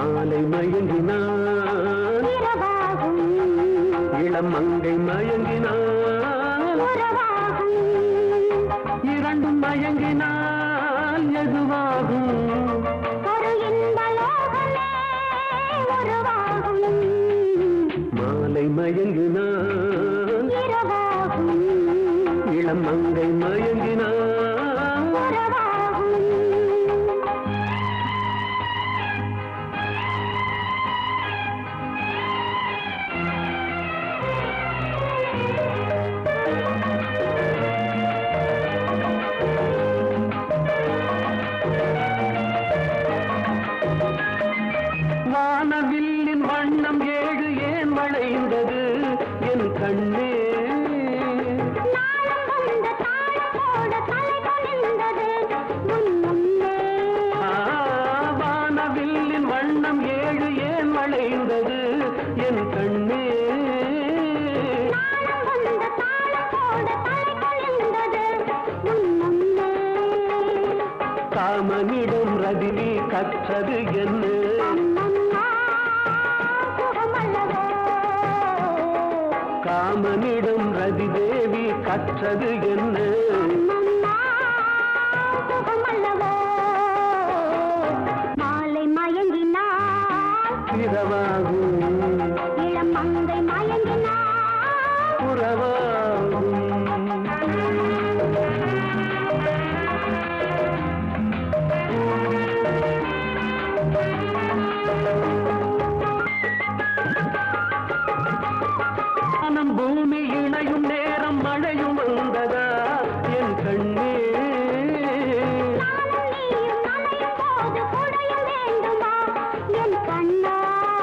மாலை மயங்கினான் இரவாகும் இளம் மங்கை மயங்கினான் உறவாகும் இரண்டும் மயங்கினால் எதுவாகும் ஒரு இன்பலோகமே உருவாகும் மாலை மயங்கினான் இரவாகும் இளம் மங்கை மயங்கினான் உறவாகும் வானவில்லின் வண்ணம் ஏழு ஏன் வளைந்தது என் கண்ணே நாளம் வந்த தாளத்தோடு தலை குனிந்தது உன் முன்னே ஆ, வானவில்லின் வண்ணம் ஏழு ஏன் வளைந்தது என் கண்ணே நாளம் வந்த தாளத்தோடு தலை குனிந்தது உன் முன்னே காமனிடம் ரதினி கற்றது என்ன அம்மம்மா சுகமல்லவோ காமனிடம் ரதி தேவி கற்றது என்ன அம்மம்மா சுகமல்லவோ மாலை மயங்கினாள் இரவாகும் இளம் மங்கை மயங்கினாள் உறவாகும் வானம் பூமி இணையும் நேரம் மழையும் வந்ததா என் கண்ணே நானும் நீயும் நனையும் போது குடையும் வேண்டுமா என் கண்ணா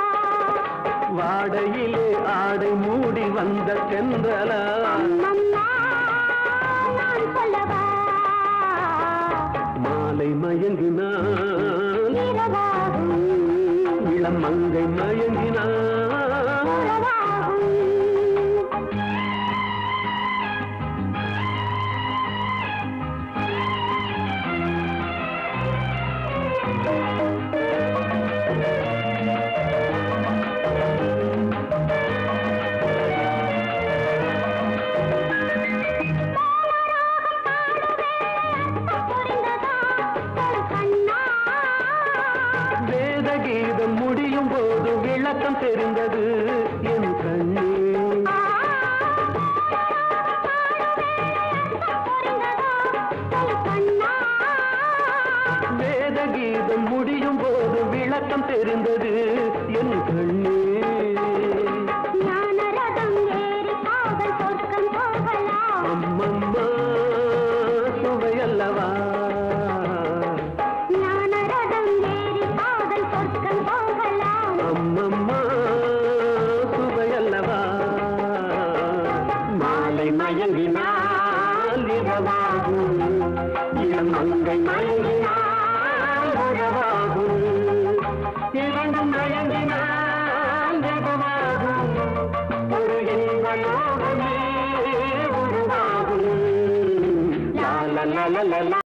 வாடையிலே ஆடை மூடி வந்த தென்றலா அம்மம்மா நான் சொல்லவா மாலை மயங்கினான் இரவாகும் இளம் மங்கை மயங்கினான் உறவாகும் புரிந்ததா ஒரு கண்ணா வேத கீதம் முடியும் போது விளக்கம் தெரிந்தது என் கண்ணே வேத கீதம் முடியும் போது விளக்கம் தெரிந்தது என் கண்ணே அம்மம்மா சுவையல்லவா அம்மம்மா சுவையல்லவா மாலை மயங்கினால் இரவாகும் இளம் மங்கை மயங்கினால் உறவாகும் இரண்டும் மயங்கினால் ஜெகமாகும் ஒரு இன்ப லோகமே உருவாகும் லா லா லா லா லா